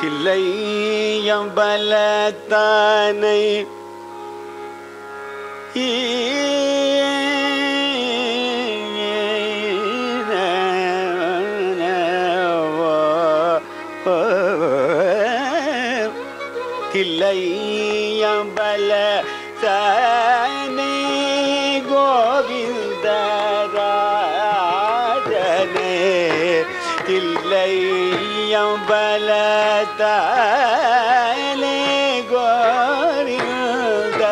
தில்லை எம்பலத்தானை தில்லை எம்பல தானை கோவிந்தராஜனே தில்லை எம்பல தானே கோவிந்த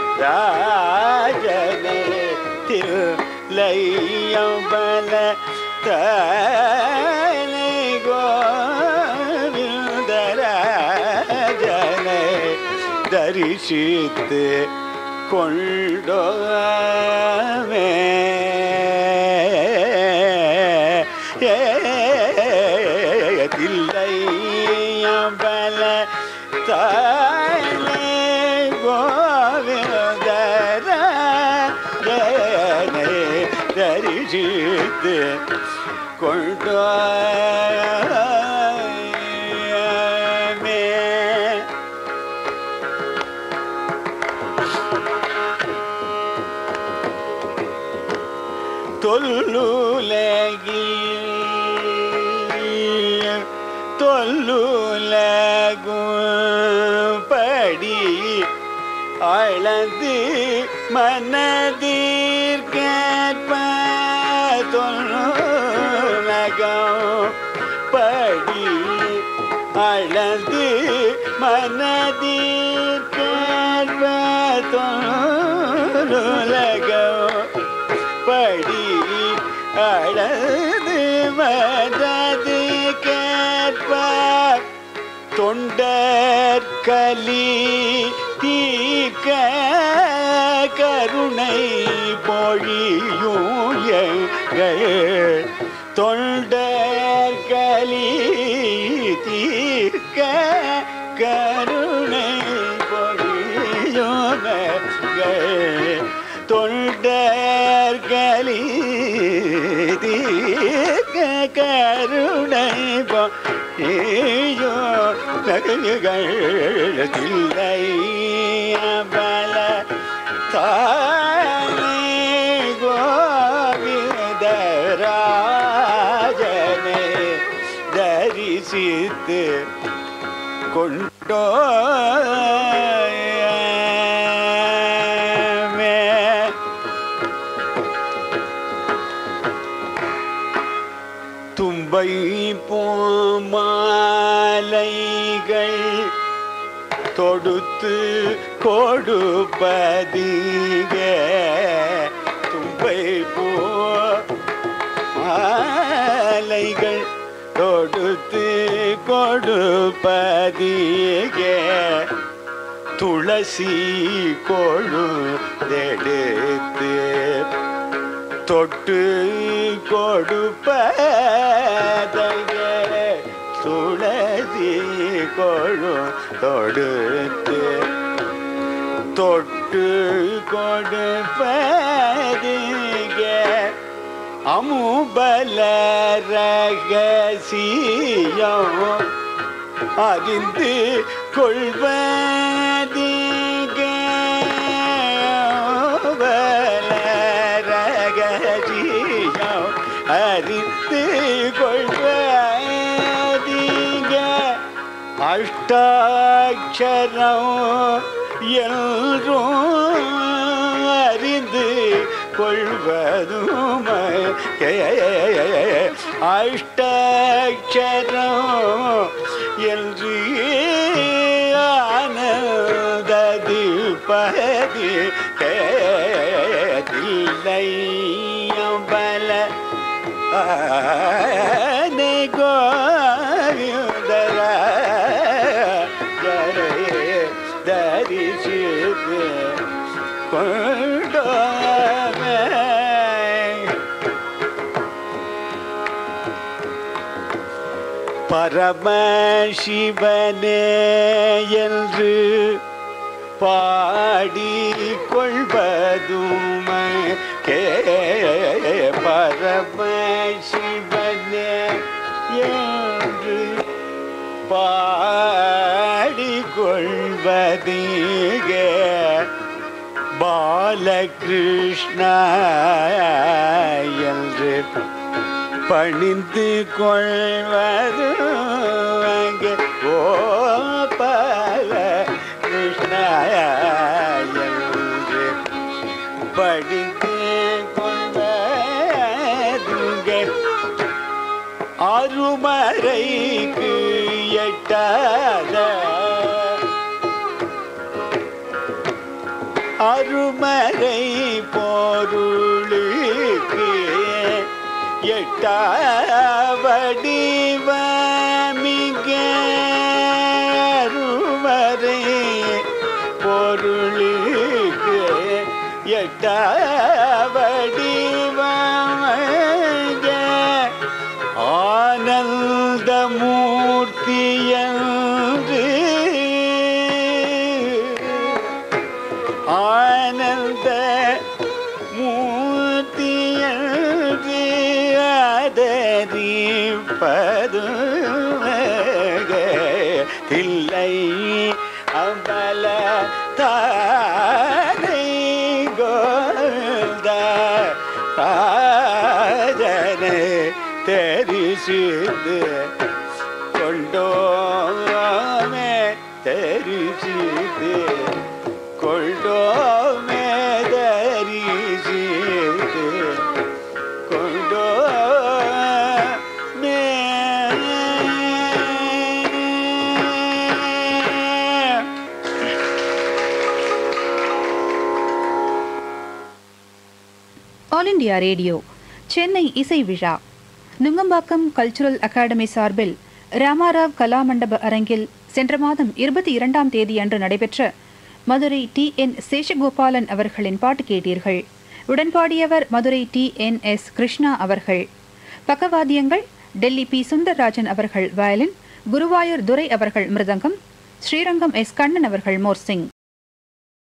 ராஜனே தில்லை எம்பல தானே கோவிந்த ராஜனே தரிசித்து கொண்டோமே தில்லை அம்பல தாயே கோவிந்தர தரிசித்து கொண்டோமே தொல்லுலகில் தொல்லுலகும் படி அளந்து மனதிற்கேற்ப தொல்லுலகம் படி அளந்து மனதிற்கேற்ப தொல்லுலகம் படி அழது மனது கேட்ப தொண்டற்கலி தீர்க்க கருணை பொழியும் எங்கள் தொண்டற்கலி தீர்க்க கருணை பொழியும் எங்கள் தொண்டர்களி தீர்க்க கருணை பொழியோ நகர்கள் தில்லை பல தானே கோவிந்தராஜனே தரிசித்து கொண்டோமே தும்பை போமாலைகள் தொடுத்து கொடுப்பதீக தும்பை போ மாலைகள் தொடுத்து கொடுப்பதீக துளசி கொழுதெடுத்து தொட்டு கொடுப்பதைய துளசி கொழு தொடுத்து தொட்டு கொடுப்பதிக அமுபல ரகசியம் அறிந்து கொள்வதிக அமுபல ரகசியம் அறிந்து கொள்வதிக அஷ்டாட்சரம் என்றும் அறிந்து கொள்வதும் அஷ்டாட்சரம் என்று ஆனந்தது பதி தில்லை பல ஆனை கோவிந்தர ஜரே தரிசித்து கொண்டோமே பரமசிவனே என்று பாடி கொள்வதும் கே பரமசிவனே என்று பாடிக்கொள்வதீக பாலகிருஷ்ண என்று பணிந்து கொள்வது அங்கே ஓ பால கிருஷ்ண என்று படித்து கொள்வதுங்க அருமறைக்கு எட்டாத அருமறை பொருளுக்கு எட்டாவடிவமிக அருமறை பொருளுக்கு எட்டாவடிவமிக ஆனந்தமூர்த்தி என்று ஆனந்த மூர்த்தி என்று ஆதரிப்பது தில்லை அம்பல தானை கோல்த ராஜனை தெரிசித்து கொண்டோமே தெரிசித்து கொண்டோமே தரிசித்து கொண்டோமே ஆல் இண்டியா ரேடியோ சென்னை இசை விழா நுங்கம்பாக்கம் கல்ச்சுரல் அகாடமி சார்பில் ராமாராவ் கலாமண்டப அரங்கில் சென்ற மாதம் இருபத்தி இரண்டாம் தேதி அன்று நடைபெற்ற மதுரை டி என் சேஷகோபாலன் அவர்களின் பாட்டு கேட்டீர்கள் உடன்பாடியவர் Madurai T N S Krishna அவர்கள் பக்கவாத்தியங்கள் டெல்லி பி சுந்தரராஜன் அவர்கள் வயலின் குருவாயூர் துரை அவர்கள் மிருதங்கம் ஸ்ரீரங்கம் எஸ் கண்ணன் அவர்கள் மோர்சிங்